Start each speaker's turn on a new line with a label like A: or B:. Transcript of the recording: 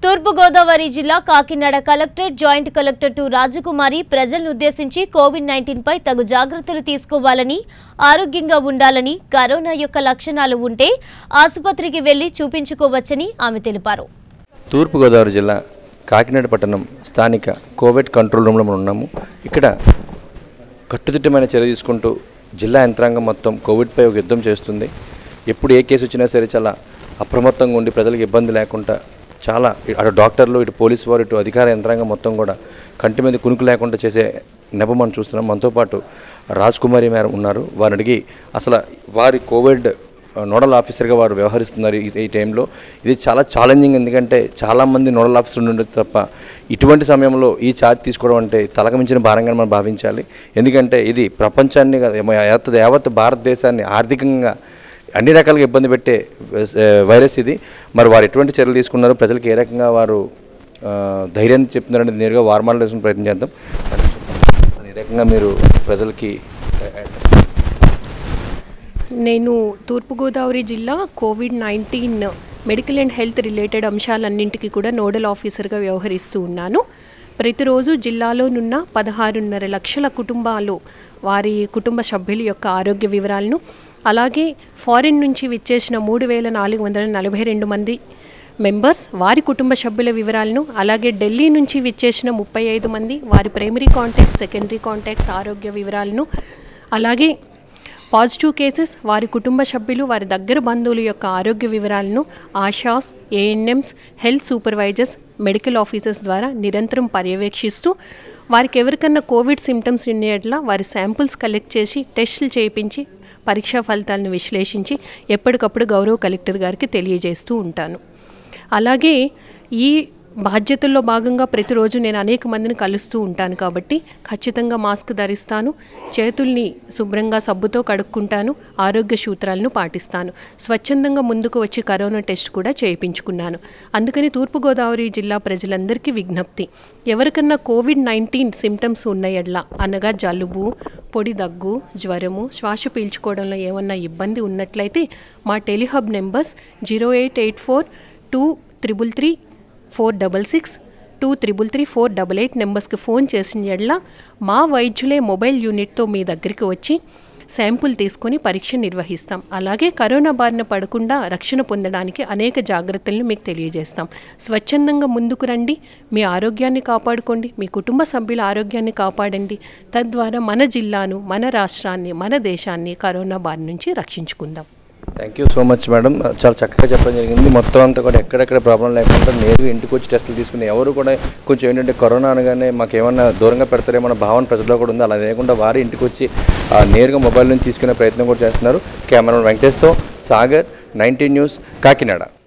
A: తూర్పుగోదావరి జిల్లా Kakinada collector joint collector two Rajakumari ప్రజలను ఉద్దేశించి కోవిడ్ నైన్టీన్ పై తగు జాగ్రత్తలు తీసుకోవాలని ఆరోగ్యంగా ఉండాలని కరోనా యొక్క లక్షణాలు ఉంటే ఆసుపత్రికి వెళ్లి చూపించుకోవచ్చని ఆమె తెలిపారు
B: తూర్పుగోదావరి జిల్లా కాకినాడ పట్టణం స్థానిక కోవిడ్ కంట్రోల్ రూమ్లో మనం ఉన్నాము ఇక్కడ కట్టుదిట్టమైన చర్య తీసుకుంటూ జిల్లా యంత్రాంగం మొత్తం కోవిడ్పై ఒక యుద్ధం చేస్తుంది ఎప్పుడు ఏ కేసు వచ్చినా సరే చాలా అప్రమత్తంగా ఉండి ప్రజలకు ఇబ్బంది లేకుండా చాలా అటు డాక్టర్లు ఇటు పోలీసు వారు ఇటు అధికార యంత్రాంగం మొత్తం కూడా కంటి మీద కునుకు లేకుండా చేసే నెపం మనం చూస్తున్నాం మనతో పాటు రాజ్ కుమారి మేడం ఉన్నారు వారిని అడిగి అసలు వారి కోవిడ్ నోడల్ ఆఫీసర్గా వారు వ్యవహరిస్తున్నారు ఈ- ఈ టైంలో ఇది చాలా ఛాలెంజింగ్ ఎందుకంటే చాలామంది నోడల్ ఆఫీసర్ ఉండొచ్చు తప్ప ఇటువంటి సమయంలో ఈ ఛార్జ్ తీసుకోవడం అంటే తలకు మించిన భారంగా మనం భావించాలి ఎందుకంటే ఇది ప్రపంచాన్ని కాదు, యావత్ యావత్ భారతదేశాన్ని ఆర్థికంగా అన్ని రకాలుగా ఇబ్బంది పెట్టే ఆ, వైరస్ ఇది మరి వారు ఎటువంటి చర్యలు తీసుకున్నారు ప్రజలకు ఏ రకంగా వారు ఆ, ధైర్యాన్ని చెప్తున్నారనేది నేరుగా వార్మాలు వేసుకుని ప్రయత్నం చేద్దాం అసలు ఈ రకంగా మీరు ప్రజలకి ఆ,
C: నేను తూర్పుగోదావరి జిల్లా Covid nineteen medical and health related అంశాలన్నింటికి కూడా నోడల్ ఆఫీసర్గా వ్యవహరిస్తూ ఉన్నాను ప్రతిరోజు జిల్లాలోనున్న పదహారున్నర లక్షల కుటుంబాలు వారి కుటుంబ సభ్యుల యొక్క ఆరోగ్య వివరాలను అలాగే ఫారిన్ నుంచి విచ్చేసిన మూడు వేల నాలుగు వందల నలభై రెండు మంది మెంబర్స్ వారి కుటుంబ సభ్యుల వివరాలను అలాగే ఢిల్లీ నుంచి విచ్చేసిన ముప్పై ఐదు మంది వారి ప్రైమరీ కాంటాక్ట్స్ సెకండరీ కాంటాక్ట్స్ ఆరోగ్య వివరాలను అలాగే పాజిటివ్ కేసెస్ వారి కుటుంబ సభ్యులు వారి దగ్గర బంధువుల యొక్క ఆరోగ్య వివరాలను ASHAs ANMs health supervisors medical officers ద్వారా నిరంతరం పర్యవేక్షిస్తూ వారికి ఎవరికన్నా కోవిడ్ సిమ్టమ్స్ ఉన్నట్లా వారి శాంపుల్స్ కలెక్ట్ చేసి టెస్టులు చేయించి పరీక్షా ఫలితాలను విశ్లేషించి ఎప్పటికప్పుడు గౌరవ కలెక్టర్ గారికి తెలియజేస్తూ ఉంటాను అలాగే ఈ బాధ్యతల్లో భాగంగా ప్రతిరోజు నేను అనేక మందిని కలుస్తూ ఉంటాను కాబట్టి ఖచ్చితంగా మాస్క్ ధరిస్తాను చేతుల్ని శుభ్రంగా సబ్బుతో కడుక్కుంటాను ఆరోగ్య సూత్రాలను పాటిస్తాను స్వచ్ఛందంగా ముందుకు వచ్చి కరోనా టెస్ట్ కూడా చేయించుకున్నాను అందుకని తూర్పుగోదావరి జిల్లా ప్రజలందరికీ విజ్ఞప్తి ఎవరికన్నా కోవిడ్ నైన్టీన్ సిమ్టమ్స్ ఉన్నాయడ్లా అనగా జలుబు పొడి దగ్గు జ్వరము శ్వాస పీల్చుకోవడంలో ఏమన్నా ఇబ్బంది ఉన్నట్లయితే మా telehub numbers zero eight eight four two triple three four double six two triple three four double eight నెంబర్స్కి ఫోన్ చేసిన ఎడల మా వైద్యులే మొబైల్ యూనిట్తో మీ దగ్గరికి వచ్చి శాంపుల్ తీసుకొని పరీక్ష నిర్వహిస్తాం అలాగే కరోనా బారిన పడకుండా రక్షణ పొందడానికి అనేక జాగ్రత్తలను మీకు తెలియజేస్తాం స్వచ్ఛందంగా ముందుకు రండి మీ ఆరోగ్యాన్ని కాపాడుకోండి మీ కుటుంబ సభ్యుల ఆరోగ్యాన్ని కాపాడండి తద్వారా మన జిల్లాను మన రాష్ట్రాన్ని మన దేశాన్ని కరోనా బారి నుంచి రక్షించుకుందాం
B: thank you so much madam చాలా చక్కగా చెప్పడం జరిగింది మొత్తం అంతా కూడా ఎక్కడెక్కడ ప్రాబ్లం లేకుండా నేరుగా ఇంటికి వచ్చి టెస్టులు తీసుకుని ఎవరు కూడా కొంచెం ఏంటంటే కరోనా అనగానే మాకు ఏమన్నా దూరంగా పెడతారేమో అన్న భావన ప్రజల్లో కూడా ఉంది అలా లేకుండా వారి ఇంటికి వచ్చి ఆ, నేరుగా మొబైల్ నుంచి తీసుకునే ప్రయత్నం కూడా చేస్తున్నారు కెమెరా వెంకటేష్తో సాగర్ నైన్టీన్ న్యూస్ కాకినాడ